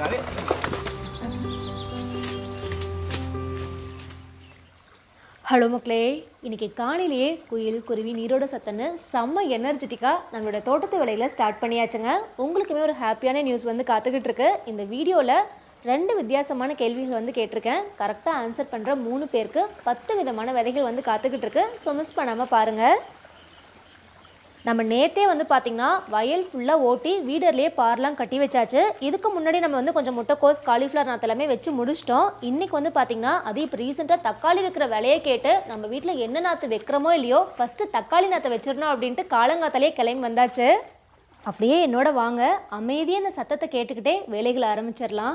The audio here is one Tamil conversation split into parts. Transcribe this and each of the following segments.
அரே ஹலோ மக்களே இன்னைக்கு காலையிலேயே குயில் குருவி நீரோட சத்தன்னு செம்ம எனர்ஜெட்டிக்காக நம்மளோட தோட்டத்து வேலையில் ஸ்டார்ட் பண்ணியாச்சுங்க உங்களுக்குமே ஒரு ஹாப்பியான நியூஸ் வந்து காத்துக்கிட்டு இருக்கு இந்த வீடியோவில் ரெண்டு வித்தியாசமான கேள்விகள் வந்து கேட்டிருக்கேன் கரெக்டாக ஆன்சர் பண்ணுற மூணு பேருக்கு பத்து விதமான விதைகள் வந்து காத்துக்கிட்டு இருக்கு ஸோ மிஸ் பண்ணாமல் பாருங்கள் நம்ம நேத்தே வந்து பார்த்திங்கன்னா வயல் ஃபுல்லாக ஓட்டி வீடர்லேயே பார்லாம் கட்டி வச்சாச்சு இதுக்கு முன்னாடி நம்ம வந்து கொஞ்சம் முட்டைக்கோஸ் காலிஃப்ளவர் நாற்று எல்லாமே வச்சு முடிச்சிட்டோம் இன்றைக்கி வந்து பார்த்திங்கன்னா அது இப்போ ரீசெண்டாக தக்காளி வைக்கிற விலையை கேட்டு நம்ம வீட்டில் என்ன நாற்று வைக்கிறோமோ இல்லையோ ஃபஸ்ட்டு தக்காளி நாற்று வச்சிடணும் அப்படின்ட்டு காலங்காத்தாலே கிளம்பி வந்தாச்சு அப்படியே என்னோட வாங்க அமைதியாக இந்த சத்தத்தை கேட்டுக்கிட்டே வேலைகளை ஆரம்பிச்சிடலாம்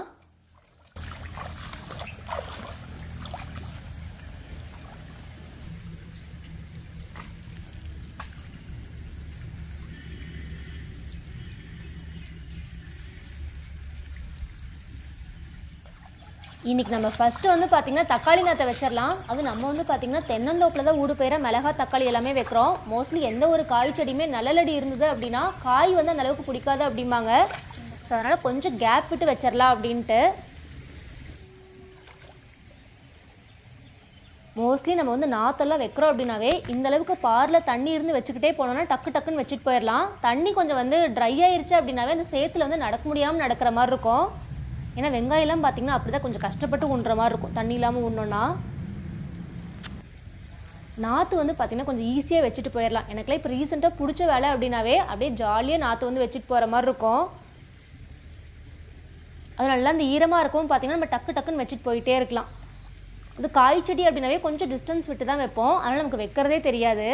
இன்னைக்கு நம்ம ஃபர்ஸ்ட் வந்து பார்த்தீங்கன்னா தக்காளி நாற்றை வச்சிடலாம் அது நம்ம வந்து பார்த்தீங்கன்னா தென்னந்தோப்பில் தான் ஊடு பெயர மிளகா தக்காளி எல்லாமே வைக்கிறோம் மோஸ்ட்லி எந்த ஒரு காய் செடியுமே நிழலடி இருந்தது அப்படின்னா காய் வந்து அந்த அளவுக்கு பிடிக்காது அப்படிம்பாங்க ஸோ அதனால் கொஞ்சம் கேப் விட்டு வச்சிடலாம் அப்படின்ட்டு மோஸ்ட்லி நம்ம வந்து நாற்றெல்லாம் வைக்கிறோம் அப்படின்னாவே இந்த அளவுக்கு பாரில் தண்ணி இருந்து வச்சுக்கிட்டே போனோம்னா டக்கு டக்குன்னு வச்சுட்டு போயிடலாம் தண்ணி கொஞ்சம் வந்து ட்ரை ஆயிருச்சு அப்படின்னாவே அந்த சேத்துல வந்து நடக்க முடியாமல் நடக்கிற மாதிரி இருக்கும் ஏன்னா வெங்காயம்லாம் பார்த்தீங்கன்னா அப்படி தான் கொஞ்சம் கஷ்டப்பட்டு உண்ற மாதிரி இருக்கும் தண்ணி இல்லாமல் உண்ணோன்னா நாற்று வந்து பார்த்தீங்கன்னா கொஞ்சம் ஈஸியாக வச்சுட்டு போயிடலாம் எனக்குலாம் இப்போ ரீசெண்டாக பிடிச்ச வேலை அப்படின்னாவே அப்படியே ஜாலியாக நாற்று வந்து வச்சுட்டு போகிற மாதிரி இருக்கும் அது நல்லா இந்த ஈரமாக இருக்கும் பார்த்தீங்கன்னா நம்ம டக்கு டக்குன்னு வச்சுட்டு போயிட்டே இருக்கலாம் இது காய் செடி அப்படின்னாவே கொஞ்சம் டிஸ்டன்ஸ் விட்டு தான் வைப்போம் அதனால் நமக்கு வைக்கிறதே தெரியாது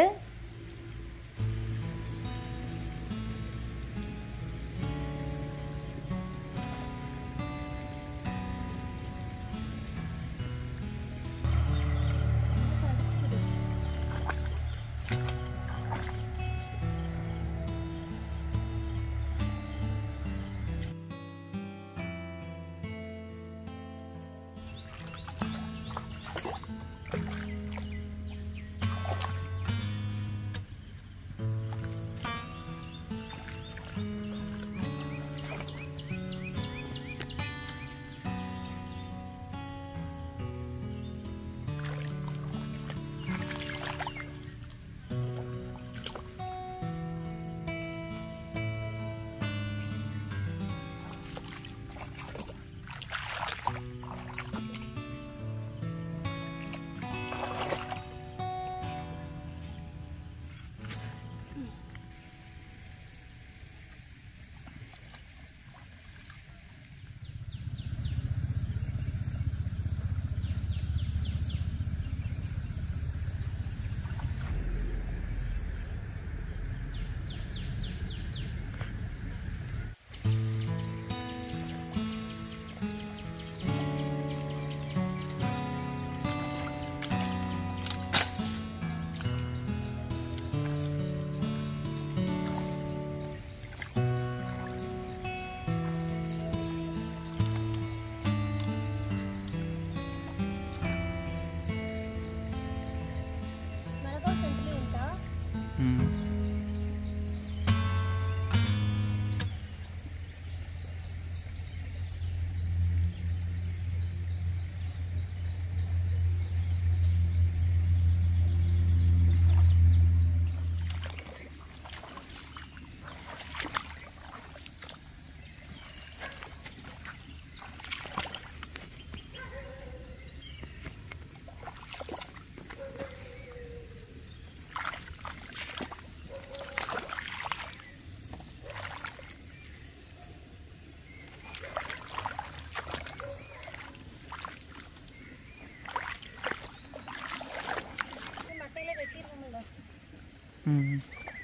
ம்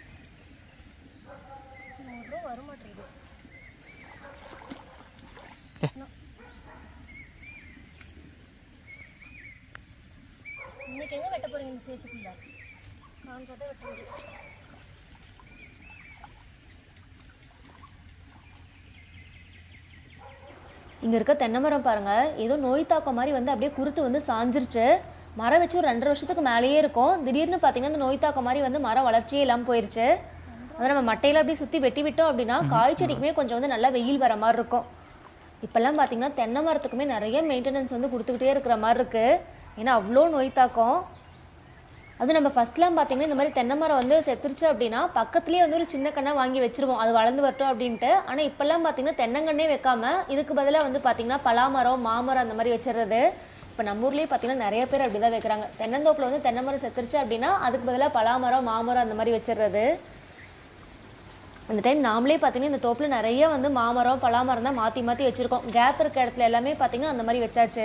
இன்னைக்கு எங்கே வெட்ட போறீங்க இந்த சேத்துக்குள்ள காஞ்சாதான் வெட்ட முடியும் இங்கே இருக்க தென்னை மரம் பாருங்க ஏதோ நோய் தாக்கம் மாதிரி வந்து அப்படியே குருத்து வந்து சாஞ்சிருச்சு மரம் வச்சு ஒரு ரெண்டரை வருஷத்துக்கு மேலேயே இருக்கும் திடீர்னு பார்த்தீங்கன்னா அந்த நோய் தாக்கம் மாதிரி வந்து மரம் வளர்ச்சியே இல்லாமல் போயிருச்சு அதை நம்ம மட்டையில அப்படியே சுற்றி வெட்டி விட்டோம் அப்படின்னா காய் செடிக்குமே கொஞ்சம் வந்து நல்லா வெயில் வர மாதிரி இருக்கும் இப்போல்லாம் பார்த்தீங்கன்னா தென்னை மரத்துக்குமே நிறைய மெயின்டெனன்ஸ் வந்து கொடுத்துக்கிட்டே இருக்கிற மாதிரி இருக்குது ஏன்னா அவ்வளோ நோய் தாக்கம் அது நம்ம ஃபஸ்ட்லாம் பார்த்தீங்கன்னா இந்த மாதிரி தென்னை மரம் வந்து செத்துருச்சு அப்படின்னா பக்கத்துலேயே வந்து ஒரு சின்ன கண்ணா வாங்கி வச்சிருவோம் அது வளர்ந்து வரட்டும் அப்படின்ட்டு ஆனால் இப்போல்லாம் பார்த்தீங்கன்னா தென்னங்கண்ணே வைக்காம இதுக்கு பதிலாக வந்து பார்த்தீங்கன்னா பலாமரம் மாமரம் அந்த மாதிரி வச்சிடுறது இப்போ நம்ம ஊர்லேயே பார்த்தீங்கன்னா நிறைய பேர் அப்படி தான் வைக்கிறாங்க தென்னந்தோப்பில் வந்து தென்னை மரம் செத்துருச்சு அப்படின்னா அதுக்கு பதிலாக பலாமரம் மாமரம் அந்த மாதிரி வச்சிடுறது அந்த டைம் நாமளே பார்த்தீங்கன்னா இந்த தோப்பில் நிறைய வந்து மாமரம் பலாமரம் தான் மாற்றி மாற்றி வச்சுருக்கோம் கேப் இருக்க இடத்துல எல்லாமே பார்த்தீங்கன்னா அந்த மாதிரி வச்சாச்சு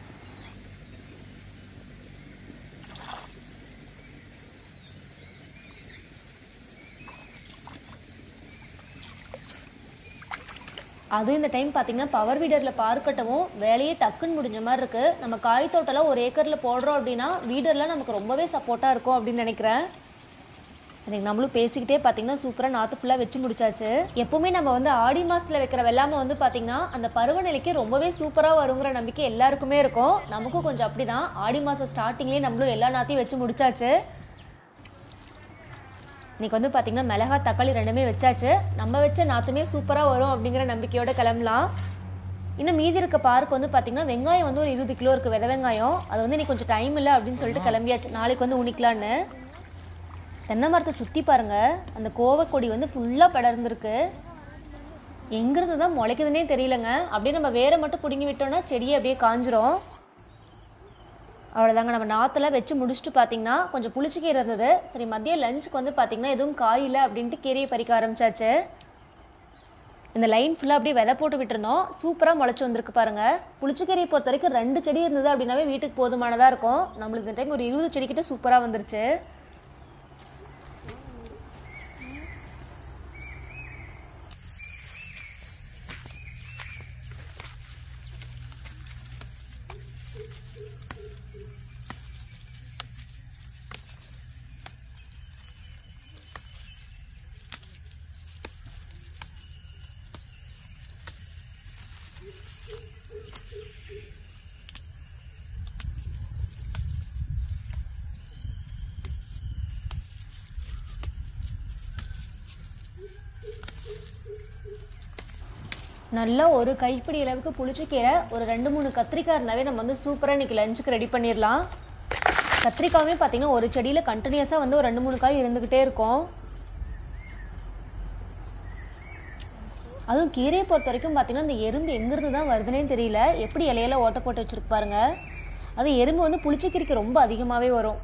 அதுவும் இந்த டைம் பார்த்தீங்கன்னா பவர் வீடரில் பார்க்கட்டவும் வேலையே டக்குன்னு முடிஞ்ச மாதிரி இருக்குது நம்ம காய் தோட்டம்லாம் ஒரு ஏக்கரில் போடுறோம் அப்படின்னா வீடர்லாம் நமக்கு ரொம்பவே சப்போர்ட்டாக இருக்கும் அப்படின்னு நினைக்கிறேன் எனக்கு நம்மளும் பேசிக்கிட்டே பார்த்தீங்கன்னா சூப்பராக நாற்று ஃபுல்லாக வச்சு முடிச்சாச்சு எப்பவுமே நம்ம வந்து ஆடி மாதத்தில் வைக்கிற வெள்ளாமை வந்து பார்த்தீங்கன்னா அந்த பருவநிலைக்கு ரொம்பவே சூப்பராக வருங்கிற நம்பிக்கை எல்லாருக்குமே இருக்கும் நமக்கும் கொஞ்சம் அப்படி தான் ஆடி மாதம் ஸ்டார்டிங்லேயே நம்மளும் எல்லா நாத்தையும் வச்சு முடிச்சாச்சு இன்னைக்கு வந்து பார்த்தீங்கன்னா மிளகா தக்காளி ரெண்டுமே வச்சாச்சு நம்ம வச்ச நாற்றுமே சூப்பராக வரும் அப்படிங்கிற நம்பிக்கையோட கிளம்பலாம் இன்னும் மீதி இருக்க பார்க் வந்து பார்த்தீங்கன்னா வெங்காயம் வந்து ஒரு இருபது கிலோ இருக்குது வித வெங்காயம் அது வந்து இன்னைக்கு கொஞ்சம் டைம் இல்லை அப்படின்னு சொல்லிட்டு கிளம்பியாச்சு நாளைக்கு வந்து உணிக்கலான்னு தென்னை மரத்தை சுற்றி பாருங்க அந்த கோவக்கொடி வந்து ஃபுல்லாக படர்ந்துருக்கு எங்கிருந்து தான் முளைக்குதுன்னே தெரியலங்க அப்படியே நம்ம வேரை மட்டும் பிடுங்கி விட்டோம்னா செடியை அப்படியே காஞ்சிரும் அவ்வளோதாங்க நம்ம நாற்றுல வச்சு முடிச்சுட்டு பார்த்தீங்கன்னா கொஞ்சம் புளிச்சக்கீரை இருந்தது சரி மதியம் லஞ்சுக்கு வந்து பார்த்தீங்கன்னா எதுவும் காய் இல்லை அப்படின்ட்டு கீரையை பறிக்க ஆரம்பிச்சாச்சு இந்த லைன் ஃபுல்லாக அப்படியே விதை போட்டு விட்டுருந்தோம் சூப்பராக முளைச்சி வந்திருக்கு பாருங்க புளிச்சக்கீரையை பொறுத்த வரைக்கும் ரெண்டு செடி இருந்தது அப்படின்னாவே வீட்டுக்கு போதுமானதாக இருக்கும் நம்மளுக்கு இந்த டைம் ஒரு இருபது செடிக்கிட்ட சூப்பராக வந்துருச்சு நல்லா ஒரு கைப்பிடி அளவுக்கு புளிச்சக்கீரை ஒரு ரெண்டு மூணு கத்திரிக்காய் இருந்தாவே நம்ம வந்து சூப்பராக இன்னைக்கு லஞ்சுக்கு ரெடி பண்ணிடலாம் கத்திரிக்காயுமே பார்த்தீங்கன்னா ஒரு செடியில் கண்டினியூஸாக வந்து ஒரு ரெண்டு மூணு காய் இருந்துக்கிட்டே இருக்கும் அதுவும் கீரையை பொறுத்த வரைக்கும் பார்த்தீங்கன்னா இந்த எறும்பு எங்கிருந்து தான் வருதுன்னே தெரியல எப்படி இலையில ஓட்ட போட்டு வச்சிருக்கு பாருங்க அது எறும்பு வந்து புளிச்சக்கீரைக்கு ரொம்ப அதிகமாகவே வரும்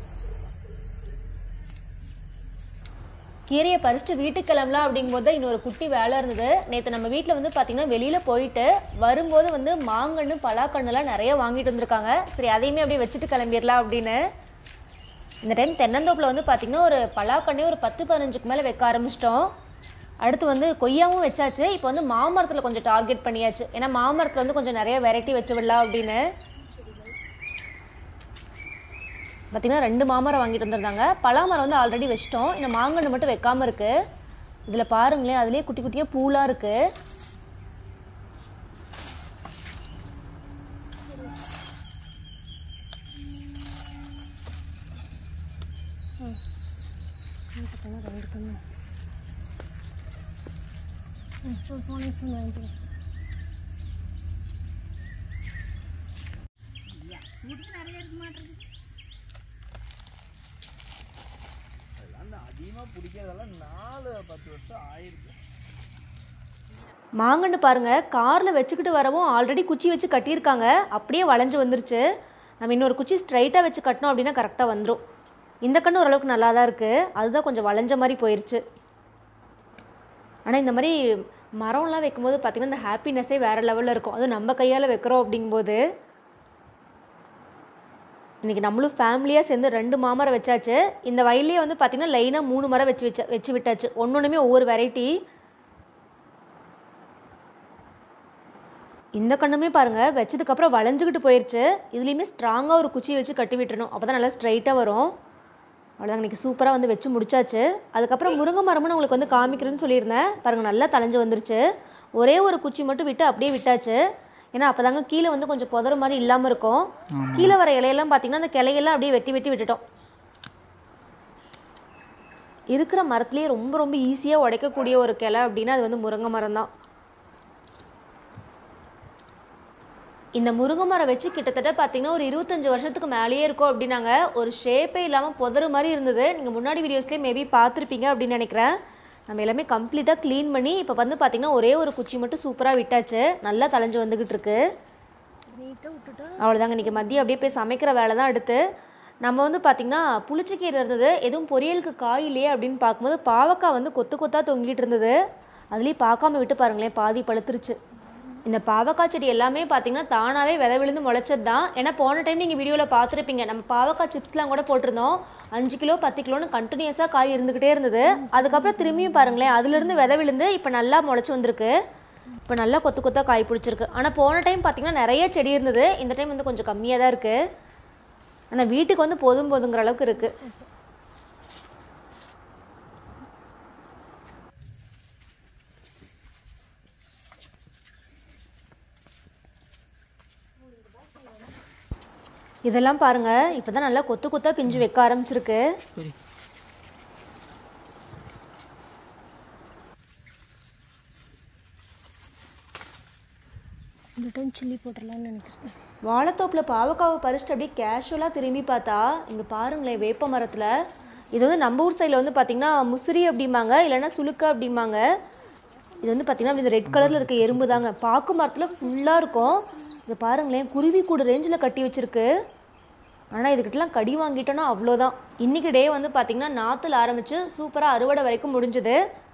கீரையை பறிச்சுட்டு வீட்டுக்கு கிளம்பலாம் அப்படிங்கும்போது தான் இன்னொரு குட்டி வேலை இருந்தது நேற்று நம்ம வீட்டில் வந்து பார்த்திங்கன்னா வெளியில் போயிட்டு வரும்போது வந்து மாங்கன்று பலாக்கண்ணுலாம் நிறைய வாங்கிட்டு வந்திருக்காங்க சரி அதையுமே அப்படியே வச்சுட்டு கிளம்பிடலாம் அப்படின்னு இந்த டைம் தென்னந்தோப்பில் வந்து பார்த்திங்கன்னா ஒரு பலாக்கண்ணே ஒரு பத்து பதினஞ்சுக்கு மேலே வைக்க ஆரம்பிச்சிட்டோம் அடுத்து வந்து கொய்யாவும் வச்சாச்சு இப்போ வந்து மாமரத்தில் கொஞ்சம் டார்கெட் பண்ணியாச்சு ஏன்னா மாமரத்தில் வந்து கொஞ்சம் நிறைய வெரைட்டி வச்சு விடலாம் அப்படின்னு பார்த்தீங்கன்னா ரெண்டு மாமரம் வாங்கிட்டு வந்திருந்தாங்க பலாமரம் வந்து ஆல்ரெடி வச்சிட்டோம் இன்னும் மாங்கன்று மட்டும் வைக்காம இருக்கு இதில் பாருங்களேன் அதுலேயே குட்டி குட்டியாக பூலாக இருக்கு அதிகமாக பிடிக்கிறதெல்லாம் நாலு பத்து வருஷம் ஆயிருக்கு மாங்கன்று பாருங்க காரில் வச்சுக்கிட்டு வரவும் ஆல்ரெடி குச்சி வச்சு கட்டியிருக்காங்க அப்படியே வளைஞ்சு வந்துருச்சு நம்ம இன்னொரு குச்சி ஸ்ட்ரைட்டாக வச்சு கட்டினோம் அப்படின்னா கரெக்டாக வந்துடும் இந்த கண்ணு ஓரளவுக்கு நல்லா தான் இருக்குது அதுதான் கொஞ்சம் வளைஞ்ச மாதிரி போயிருச்சு ஆனால் இந்த மாதிரி மரம்லாம் வைக்கும்போது பார்த்திங்கன்னா இந்த ஹாப்பினஸ்ஸே வேறு லெவலில் இருக்கும் அதுவும் நம்ம கையால் வைக்கிறோம் அப்படிங்கும்போது இன்றைக்கி நம்மளும் ஃபேமிலியாக சேர்ந்து ரெண்டு மாமரம் வச்சாச்சு இந்த வயல்லையே வந்து பார்த்திங்கன்னா லைனாக மூணு மரம் வச்சு வச்ச வச்சு விட்டாச்சு ஒன்று ஒன்றுமே ஒவ்வொரு வெரைட்டி இந்த கண்ணுமே பாருங்கள் வச்சதுக்கப்புறம் வளைஞ்சுக்கிட்டு போயிடுச்சு இதுலேயுமே ஸ்ட்ராங்காக ஒரு குச்சி வச்சு கட்டி விட்டுறணும் அப்போ தான் நல்லா ஸ்ட்ரைட்டாக வரும் அவ்வளோதான் இன்றைக்கி சூப்பராக வந்து வச்சு முடிச்சாச்சு அதுக்கப்புறம் முருங்கை மரமும் நான் உங்களுக்கு வந்து காமிக்கிறேன்னு சொல்லியிருந்தேன் பாருங்கள் நல்லா தளைஞ்சு வந்துருச்சு ஒரே ஒரு குச்சி மட்டும் விட்டு அப்படியே விட்டாச்சு ஏன்னா அப்போ தாங்க கீழே வந்து கொஞ்சம் புதற மாதிரி இல்லாமல் இருக்கும் கீழே வர இலையெல்லாம் பார்த்தீங்கன்னா அந்த கிளையெல்லாம் அப்படியே வெட்டி வெட்டி விட்டுட்டோம் இருக்கிற மரத்துலேயே ரொம்ப ரொம்ப ஈஸியாக உடைக்கக்கூடிய ஒரு கிளை அப்படின்னா அது வந்து முருங்கை மரம் தான் இந்த முருங்கை மரம் வச்சு கிட்டத்தட்ட பார்த்தீங்கன்னா ஒரு இருபத்தஞ்சு வருஷத்துக்கு மேலேயே இருக்கும் அப்படின்னாங்க ஒரு ஷேப்பே இல்லாமல் புதறு மாதிரி இருந்தது நீங்கள் முன்னாடி வீடியோஸ்லேயே மேபி பார்த்துருப்பீங்க அப்படின்னு நினைக்கிறேன் நம்ம எல்லாமே கம்ப்ளீட்டாக க்ளீன் பண்ணி இப்போ வந்து பார்த்தீங்கன்னா ஒரே ஒரு குச்சி மட்டும் சூப்பராக விட்டாச்சு நல்லா தளைஞ்சு வந்துக்கிட்டு இருக்கு நீட்டாக விட்டுட்டா அவ்வளோதாங்க இன்றைக்கி மதியம் அப்படியே போய் சமைக்கிற வேலை தான் எடுத்து நம்ம வந்து பார்த்திங்கன்னா புளிச்சக்கீரை இருந்தது எதுவும் பொரியலுக்கு காய் இல்லையே அப்படின்னு பார்க்கும்போது பாவக்காய் வந்து கொத்து கொத்தாக தொங்கிட்டு இருந்தது அதுலேயும் பார்க்காம விட்டு பாருங்களேன் பாதி பழுத்துருச்சு இந்த பாவக்காய் செடி எல்லாமே பார்த்தீங்கன்னா தானாகவே விதை விழுந்து முளைச்சது தான் ஏன்னா போன டைம் நீங்கள் வீடியோவில் பார்த்துருப்பீங்க நம்ம பாவக்காய் சிப்ஸ்லாம் கூட போட்டிருந்தோம் அஞ்சு கிலோ பத்து கிலோன்னு கண்டினியூஸாக காய் இருந்துக்கிட்டே இருந்தது அதுக்கப்புறம் திரும்பியும் பாருங்களேன் அதுலேருந்து விதை விழுந்து இப்போ நல்லா முளைச்சி வந்திருக்கு இப்போ நல்லா கொத்து கொத்தாக காய் பிடிச்சிருக்கு ஆனால் போன டைம் பார்த்தீங்கன்னா நிறைய செடி இருந்தது இந்த டைம் வந்து கொஞ்சம் கம்மியாக தான் இருக்குது ஆனால் வீட்டுக்கு வந்து போதும் போதுங்கிற அளவுக்கு இருக்குது இதெல்லாம் பாருங்க இப்பதான் நல்லா கொத்து கொத்தா பிஞ்சு வைக்க ஆரம்பிச்சிருக்கு சரி இந்த டைம் சில்லி போட்டுடலாம்னு நினைக்கிறேன் வாழைத்தோப்பில் பாவக்காவை பறிச்சுட்டு அப்படியே கேஷுவலாக திரும்பி பார்த்தா இங்கே பாருங்களேன் வேப்ப மரத்தில் இது வந்து நம்ம ஊர் சைடில் வந்து பார்த்திங்கன்னா முசிறி அப்படிம்பாங்க இல்லைன்னா சுளுக்க அப்படிம்பாங்க இது வந்து பார்த்திங்கன்னா இது ரெட் கலரில் இருக்க எறும்பு தாங்க பாக்கு மரத்தில் ஃபுல்லாக இருக்கும் இது பாருங்களேன் குருவி கூடு ரேஞ்சில் கட்டி வச்சிருக்கு ஆனால் இதுக்கிட்டலாம் கடி வாங்கிட்டோன்னா அவ்வளோதான் இன்றைக்கி டே வந்து பார்த்திங்கன்னா நாற்றுல ஆரம்பித்து சூப்பராக அறுவடை வரைக்கும் முடிஞ்சுது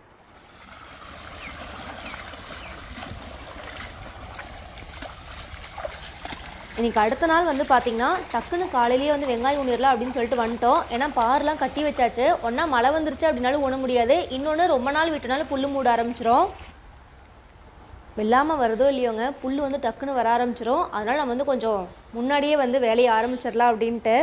இன்னைக்கு அடுத்த நாள் வந்து பார்த்தீங்கன்னா டக்குன்னு காலையிலேயே வந்து வெங்காயம் உண்ணிடலாம் அப்படின்னு சொல்லிட்டு வந்துட்டோம் ஏன்னா பாரெலாம் கட்டி வச்சாச்சு ஒன்றா மழை வந்துருச்சு அப்படின்னாலும் உண முடியாது இன்னொன்று ரொம்ப நாள் விட்டனால புல்லு மூட ஆரம்பிச்சிரும் வெள்ளாமல் வருதோ இல்லையோங்க புல் வந்து டக்குன்னு வர ஆரம்பிச்சிரும் அதனால் நம்ம வந்து கொஞ்சம் முன்னாடியே வந்து வேலையை ஆரம்பிச்சிடலாம் அப்படின்ட்டு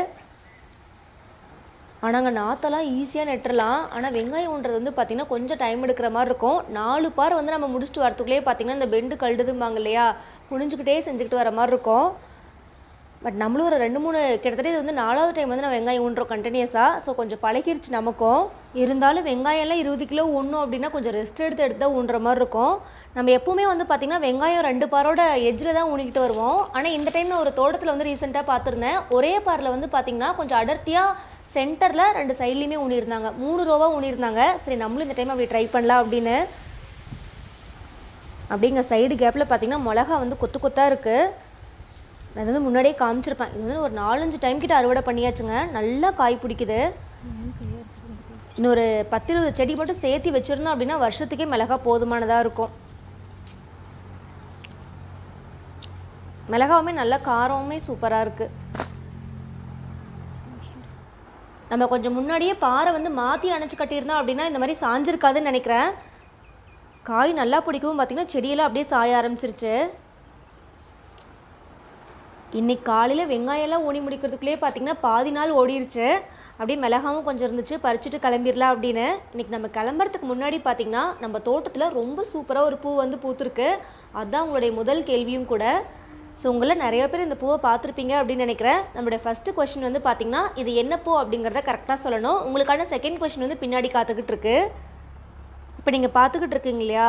ஆனாங்க நாற்றெல்லாம் ஈஸியாக நெட்டுறலாம் ஆனால் வெங்காயம் ஊன்றது வந்து பார்த்திங்கன்னா கொஞ்சம் டைம் எடுக்கிற மாதிரி இருக்கும் நாலு பார் வந்து நம்ம முடிச்சுட்டு வரத்துக்குள்ளேயே பார்த்திங்கன்னா இந்த பெண்டு கழுதும்பாங்க இல்லையா குனிஞ்சுக்கிட்டே செஞ்சுக்கிட்டு வர மாதிரி இருக்கும் பட் நம்மளும் ஒரு ரெண்டு மூணு கிட்டத்தட்ட இது வந்து நாலாவது டைம் வந்து நான் வெங்காயம் ஊன்றோம் கண்டினியூஸாக ஸோ கொஞ்சம் பழகிருச்சு நமக்கும் இருந்தாலும் வெங்காயம்லாம் இருபது கிலோ ஊன்றோம் அப்படின்னா கொஞ்சம் ரெஸ்ட் எடுத்து எடுத்து தான் ஊன்ற மாதிரி இருக்கும் நம்ம எப்பவுமே வந்து பார்த்திங்கன்னா வெங்காயம் ரெண்டு பாரோட எஜ்ஜில் தான் ஊனிக்கிட்டு வருவோம் ஆனால் இந்த டைம் நான் ஒரு தோட்டத்தில் வந்து ரீசெண்டாக பார்த்துருந்தேன் ஒரே பாரில் வந்து பார்த்திங்கன்னா கொஞ்சம் அடர்த்தியாக சென்டரில் ரெண்டு சைட்லேயுமே ஊனியிருந்தாங்க மூணு ரோவாக ஊனியிருந்தாங்க சரி நம்மளும் இந்த டைம் அப்படி ட்ரை பண்ணலாம் அப்படின்னு அப்படிங்க சைடு கேப்பில் பார்த்தீங்கன்னா மிளகா வந்து கொத்து கொத்தாக இருக்குது நான் இது வந்து முன்னாடியே காமிச்சிருப்பேன் இது வந்து ஒரு நாலஞ்சு டைம் கிட்ட அறுவடை பண்ணியாச்சுங்க நல்லா காய் பிடிக்குது இன்னொரு பத்து இருபது செடி மட்டும் சேர்த்து வச்சுருந்தோம் அப்படின்னா வருஷத்துக்கே மிளகா போதுமானதாக இருக்கும் மிளகாவுமே நல்ல காரமுமே சூப்பராக இருக்குது நம்ம கொஞ்சம் முன்னாடியே பாறை வந்து மாற்றி அணைச்சி கட்டியிருந்தோம் அப்படின்னா இந்த மாதிரி சாஞ்சிருக்காதுன்னு நினைக்கிறேன் காய் நல்லா பிடிக்கவும் பார்த்தீங்கன்னா செடியெல்லாம் அப்படியே சாய ஆரம்பிச்சிருச்சு இன்னைக்கு காலையில் வெங்காயம்லாம் ஊனி முடிக்கிறதுக்குள்ளேயே பார்த்தீங்கன்னா பாதி நாள் ஓடிருச்சு அப்படியே மிளகாவும் கொஞ்சம் இருந்துச்சு பறிச்சுட்டு கிளம்பிடலாம் அப்படின்னு இன்னைக்கு நம்ம கிளம்புறதுக்கு முன்னாடி பார்த்தீங்கன்னா நம்ம தோட்டத்தில் ரொம்ப சூப்பராக ஒரு பூ வந்து பூத்துருக்கு அதுதான் உங்களுடைய முதல் கேள்வியும் கூட ஸோ உங்களில் நிறைய பேர் இந்த பூவை பார்த்துருப்பீங்க அப்படின்னு நினைக்கிறேன் நம்மளுடைய ஃபஸ்ட்டு கொஷின் வந்து பார்த்தீங்கன்னா இது என்ன பூ அப்படிங்கிறத கரெக்டாக சொல்லணும் உங்களுக்கான செகண்ட் கொஷின் வந்து பின்னாடி காத்துக்கிட்டு இருக்கு இப்போ நீங்கள் பார்த்துக்கிட்டு இருக்கீங்க இல்லையா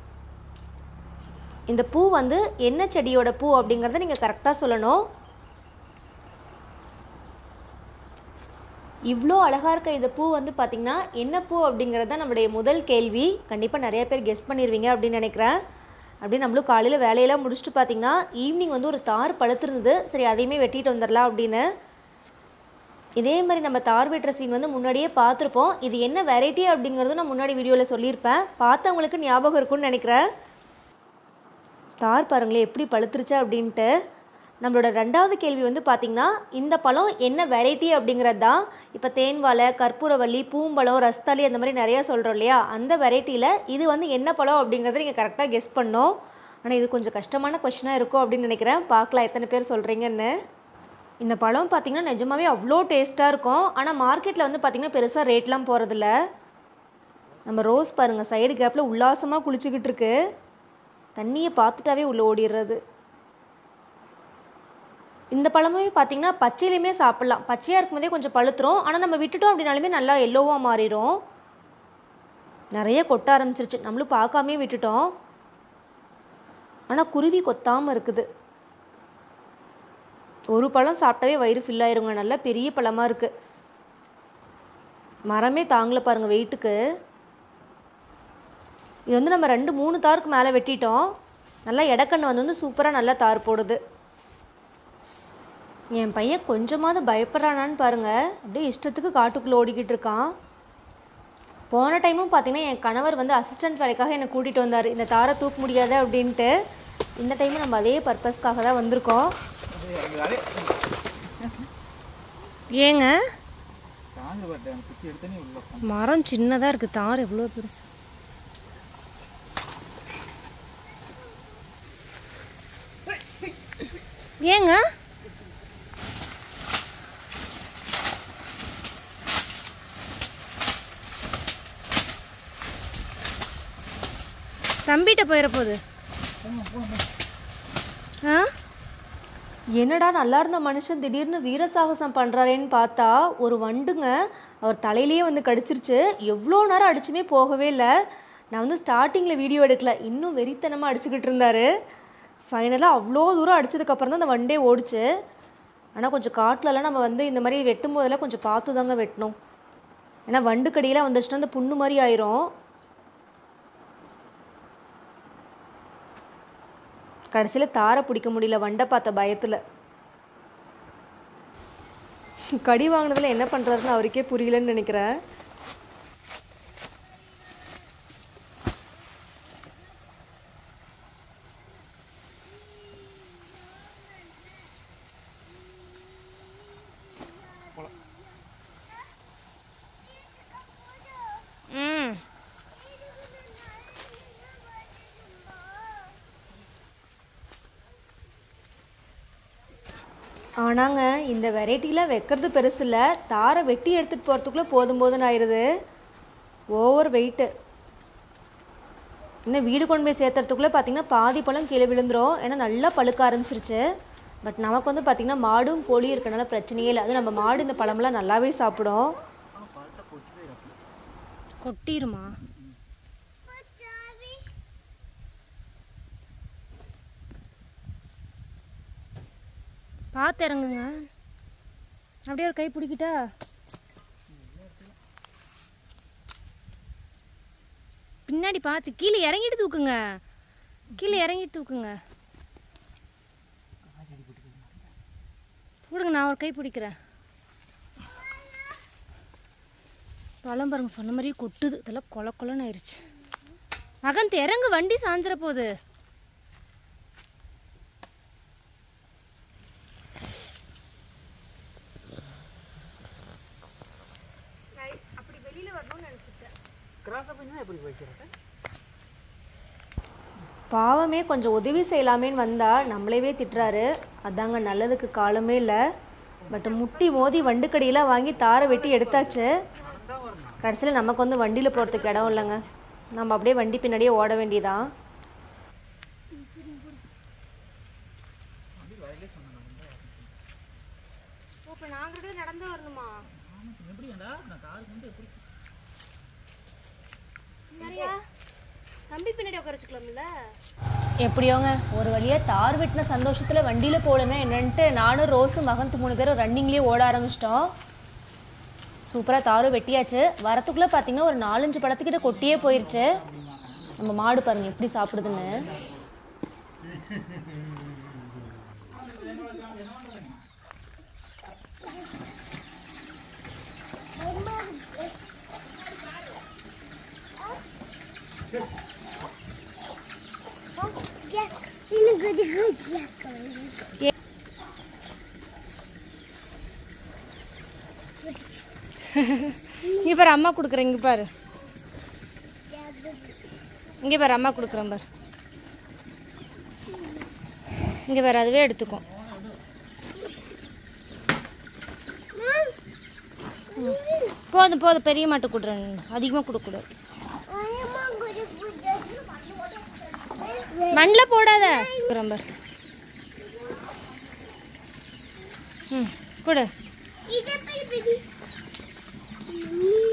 இந்த பூ வந்து என்ன செடியோட பூ அப்படிங்கிறத நீங்கள் கரெக்டாக சொல்லணும் இவ்வளோ அழகாக இருக்க இந்த பூ வந்து பார்த்திங்கன்னா என்ன பூ அப்படிங்கிறது தான் நம்மளுடைய முதல் கேள்வி கண்டிப்பாக நிறைய பேர் கெஸ் பண்ணிடுவீங்க அப்படின்னு நினைக்கிறேன் அப்படியே நம்மளும் காலையில் வேலையெல்லாம் முடிச்சுட்டு பார்த்தீங்கன்னா ஈவினிங் வந்து ஒரு தார் பழுத்திருந்தது சரி அதையுமே வெட்டிட்டு வந்துடலாம் அப்படின்னு இதே மாதிரி நம்ம தார் வெட்டுற சீன் வந்து முன்னாடியே பார்த்துருப்போம் இது என்ன வெரைட்டி அப்படிங்கிறதும் நான் முன்னாடி வீடியோவில் சொல்லியிருப்பேன் பார்த்தவங்களுக்கு ஞாபகம் இருக்கும்னு நினைக்கிறேன் தார் பாருங்களேன் எப்படி பழுத்துருச்சு அப்படின்ட்டு நம்மளோட ரெண்டாவது கேள்வி வந்து பார்த்திங்கன்னா இந்த பழம் என்ன வெரைட்டி அப்படிங்கிறது தான் இப்போ தேன்வாழை கற்பூரவள்ளி பூம்பழம் ரஸ்தாளி அந்த மாதிரி நிறையா சொல்கிறோம் இல்லையா அந்த வெரைட்டியில் இது வந்து என்ன பழம் அப்படிங்கிறத நீங்கள் கரெக்டாக கெஸ் பண்ணோம் ஆனால் இது கொஞ்சம் கஷ்டமான கொஷினாக இருக்கும் அப்படின்னு நினைக்கிறேன் பார்க்கலாம் எத்தனை பேர் சொல்கிறீங்கன்னு இந்த பழம் பார்த்திங்கன்னா நிஜமாவே அவ்வளோ டேஸ்ட்டாக இருக்கும் ஆனால் மார்க்கெட்டில் வந்து பார்த்திங்கன்னா பெருசாக ரேட்லாம் போகிறதில்ல நம்ம ரோஸ் பாருங்கள் சைடு கேப்பில் உல்லாசமாக குளிச்சுக்கிட்டு இருக்கு தண்ணியை பார்த்துட்டாவே உள்ளே ஓடிடுறது இந்த பழமுமே பார்த்தீங்கன்னா பச்சையிலையுமே சாப்பிட்லாம் பச்சையாக இருக்கும்போதே கொஞ்சம் பழுத்துரும் ஆனால் நம்ம விட்டுட்டோம் அப்படின்னாலுமே நல்லா எல்லோவாக மாறிடும் நிறைய கொட்ட ஆரம்பிச்சிருச்சு நம்மளும் பார்க்காமே விட்டுட்டோம் ஆனால் குருவி கொத்தாமல் இருக்குது ஒரு பழம் சாப்பிட்டாவே வயிறு ஃபில் ஆயிருங்க நல்லா பெரிய பழமாக இருக்குது மரமே தாங்கல பாருங்கள் வெயிட்டுக்கு இது வந்து நம்ம ரெண்டு மூணு தாருக்கு மேலே வெட்டிட்டோம் நல்லா எடக்கண்ணு வந்து வந்து சூப்பராக நல்லா தார் போடுது என் பையன் கொஞ்சமாவது பயப்படுறானான்னு பாருங்க அப்படியே இஷ்டத்துக்கு காட்டுக்குள்ளே ஓடிக்கிட்டு இருக்கான் போன டைமும் பார்த்தீங்கன்னா என் கணவர் வந்து அசிஸ்டன்ட் வேலைக்காக என்னை கூட்டிகிட்டு வந்தார் இந்த தாரை தூக்க முடியாது அப்படின்ட்டு இந்த டைமும் நம்ம அதே பர்பஸ்க்காக தான் வந்திருக்கோம் ஏங்க தாங்க பார்த்தேன் குச்சி எடுத்தனே உள்ள மரம் சின்னதாக இருக்குது தார் எவ்வளோ பெருசு ஏங்க தம்பிகிட்ட போயிட போகுது ஆ என்னடா நல்லா இருந்த மனுஷன் திடீர்னு வீரசாகசம் பண்ணுறாரேன்னு பார்த்தா ஒரு வண்டுங்க அவர் தலையிலேயே வந்து கடிச்சிருச்சு எவ்வளோ நேரம் அடிச்சுமே போகவே இல்லை நான் வந்து ஸ்டார்டிங்கில் வீடியோ எடுக்கல இன்னும் வெறித்தனமாக அடிச்சுக்கிட்டு இருந்தாரு ஃபைனலாக அவ்வளோ தூரம் அடிச்சதுக்கப்புறம் தான் அந்த வண்டே ஓடிச்சு ஆனால் கொஞ்சம் காட்டிலலாம் நம்ம வந்து இந்த மாதிரி வெட்டும் போதெல்லாம் கொஞ்சம் பார்த்து தாங்க வெட்டணும் ஏன்னா வண்டு கடியெல்லாம் வந்துச்சுன்னா அந்த புண்ணு மாதிரி ஆயிரும் கடைசியில் தாரை பிடிக்க முடியல வண்டை பார்த்த பயத்தில் கடி வாங்கினதுல என்ன பண்ணுறாருன்னு அவருக்கே புரியலன்னு நினைக்கிறேன் ம் ஆனாங்க இந்த வெரைட்டிலாம் வைக்கிறது பெருசு இல்லை தாரை வெட்டி எடுத்துகிட்டு போகிறதுக்குள்ளே போதும் போதுன்னு ஆயிடுது ஓவர் வெயிட்டு இன்னும் வீடு கொண்டு போய் சேர்த்துறதுக்குள்ளே பார்த்தீங்கன்னா பாதி பழம் கீழே விழுந்துரும் ஏன்னா நல்லா பழுக்க ஆரம்பிச்சிருச்சு பட் நமக்கு வந்து பார்த்திங்கன்னா மாடும் கோழியும் இருக்கனால பிரச்சனையே இல்லை அது நம்ம மாடு இந்த பழமெல்லாம் நல்லாவே சாப்பிடும் கொட்டிருமா பார்த்து இறங்குங்க அப்படியே ஒரு கை பிடிக்கிட்டா பின்னாடி பார்த்து கீழே இறங்கிட்டு தூக்குங்க கீழே இறங்கிட்டு தூக்குங்க கொடுங்க நான் ஒரு கை பிடிக்கிறேன் பழம் பாருங்க சொன்ன மாதிரியே கொட்டுது இதெல்லாம் கொல கொலன்னு ஆயிடுச்சு மகன் இறங்கு வண்டி சாஞ்சிர போகுது கிராஸாக போய் எப்படி வைக்கிறது பாவமே கொஞ்சம் உதவி செய்யலாமேன்னு வந்தால் நம்மளவே திட்டுறாரு அதாங்க நல்லதுக்கு காலமே இல்லை பட் முட்டி மோதி வண்டுக்கடியெல்லாம் வாங்கி தாரை வெட்டி எடுத்தாச்சு கடைசியில் நமக்கு வந்து வண்டியில் போகிறதுக்கு இடம் இல்லைங்க நம்ம அப்படியே வண்டி பின்னாடியே ஓட வேண்டியதான் இப்போ நாங்கள் நடந்து வரணுமா எப்படியாண்டா நான் கார் கொண்டு எப்படி நிறையா தம்பி பின்னாடி உட்காரச்சுக்கலாம்ல எப்படியோங்க ஒரு வழியாக தார் வெட்டின சந்தோஷத்தில் வண்டியில் போகலன்னா என்னன்ட்டு நானும் ரோஸும் மகன்த்து மூணு பேரும் ரன்னிங்லேயே ஓட ஆரம்பிச்சிட்டோம் சூப்பராக தாரும் வெட்டியாச்சு வரத்துக்குள்ளே பார்த்தீங்கன்னா ஒரு நாலஞ்சு படத்துக்கிட்ட கொட்டியே போயிருச்சு நம்ம மாடு பாருங்க எப்படி சாப்பிடுதுன்னு இங்கே பாரு அம்மா கொடுக்குறேன் இங்கே பாரு இங்கே பாரு அம்மா கொடுக்குறேன் பாரு இங்கே பாரு அதுவே எடுத்துக்கும் ம். போதும் போதும் பெரிய மாட்டு கொடுறேன் அதிகமாக கொடுக்கக்கூடாது மண்ணில் போடாத கொடுக்குறேன் பாரு ம் கொடு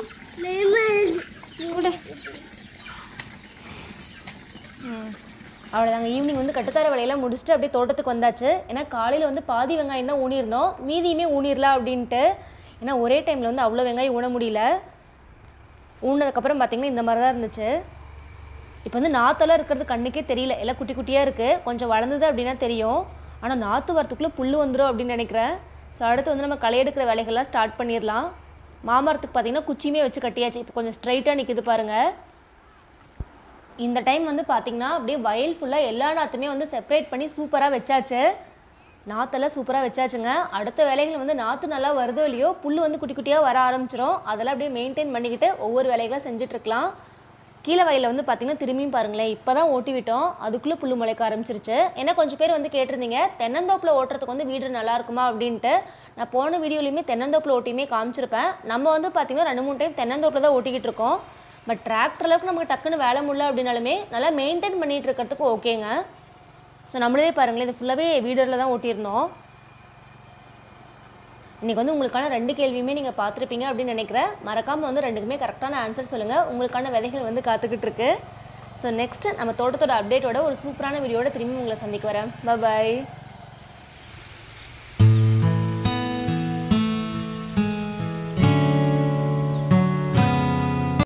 கொடு ம் அவ்வளோதாங்க ஈவினிங் வந்து கட்டுத்தர வேலையெல்லாம் முடிச்சுட்டு அப்படியே தோட்டத்துக்கு வந்தாச்சு ஏன்னா காலையில் வந்து பாதி வெங்காயம் தான் ஊனியிருந்தோம் மீதியுமே ஊனிடலாம் அப்படின்ட்டு ஏன்னா ஒரே டைமில் வந்து அவ்வளோ வெங்காயம் ஊன முடியல ஊனதுக்கப்புறம் பார்த்தீங்கன்னா இந்த மாதிரி தான் இருந்துச்சு இப்போ வந்து நாத்தெல்லாம் இருக்கிறது கண்ணுக்கே தெரியல எல்லாம் குட்டி குட்டியாக இருக்குது கொஞ்சம் வளர்ந்தது அப்படின்னா தெரியும் ஆனால் நாற்று வரத்துக்குள்ளே புல் வந்துடும் அப்படின்னு நினைக்கிறேன் ஸோ அடுத்து வந்து நம்ம களை எடுக்கிற வேலைகள்லாம் ஸ்டார்ட் பண்ணிடலாம் மாமரத்துக்கு பார்த்தீங்கன்னா குச்சியுமே வச்சு கட்டியாச்சு இப்போ கொஞ்சம் ஸ்ட்ரைட்டாக நிற்குது பாருங்கள் இந்த டைம் வந்து பார்த்தீங்கன்னா அப்படியே வயல் ஃபுல்லாக எல்லா நாற்றுமே வந்து செப்பரேட் பண்ணி சூப்பராக வச்சாச்சு நாற்றெல்லாம் சூப்பராக வச்சாச்சுங்க அடுத்த வேலைகள் வந்து நாற்று நல்லா வருதோ இல்லையோ புல் வந்து குட்டி குட்டியாக வர ஆரம்பிச்சிரும் அதெல்லாம் அப்படியே மெயின்டைன் பண்ணிக்கிட்டு ஒவ்வொரு வேலைகளாக செஞ்சுட்ருக்கலாம் கீழே வயலில் வந்து பார்த்தீங்கன்னா திரும்பியும் பாருங்களேன் இப்போ தான் ஓட்டி விட்டோம் அதுக்குள்ளே புல் முளைக்க ஆரம்பிச்சிருச்சு ஏன்னா கொஞ்சம் பேர் வந்து கேட்டிருந்தீங்க தென்னந்தோப்பில் ஓட்டுறதுக்கு வந்து வீடு நல்லா இருக்குமா அப்படின்ட்டு நான் போன வீடியோலையுமே தென்னந்தோப்பில் ஓட்டியுமே காமிச்சிருப்பேன் நம்ம வந்து பார்த்தீங்கன்னா ரெண்டு மூணு டைம் தென்னந்தோப்பில் தான் ஓட்டிக்கிட்டு இருக்கோம் பட் டிராக்டர் அளவுக்கு நமக்கு டக்குன்னு வேலை முடியல அப்படின்னாலுமே நல்லா மெயின்டைன் பண்ணிட்டு இருக்கிறதுக்கு ஓகேங்க ஸோ நம்மளே பாருங்களேன் இது ஃபுல்லாகவே வீடரில் தான் ஓட்டியிருந்தோம் இன்றைக்கி வந்து உங்களுக்கான ரெண்டு கேள்வியுமே நீங்கள் பார்த்துருப்பீங்க அப்படின்னு நினைக்கிறேன் மறக்காமல் வந்து ரெண்டுக்குமே கரெக்டான ஆன்சர் சொல்லுங்கள் உங்களுக்கான விதைகள் வந்து காத்துக்கிட்டு இருக்கு ஸோ நெக்ஸ்ட் நம்ம தோட்டத்தோட அப்டேட்டோட ஒரு சூப்பரான வீடியோட திரும்பி உங்களை சந்திக்க வரேன் பாய்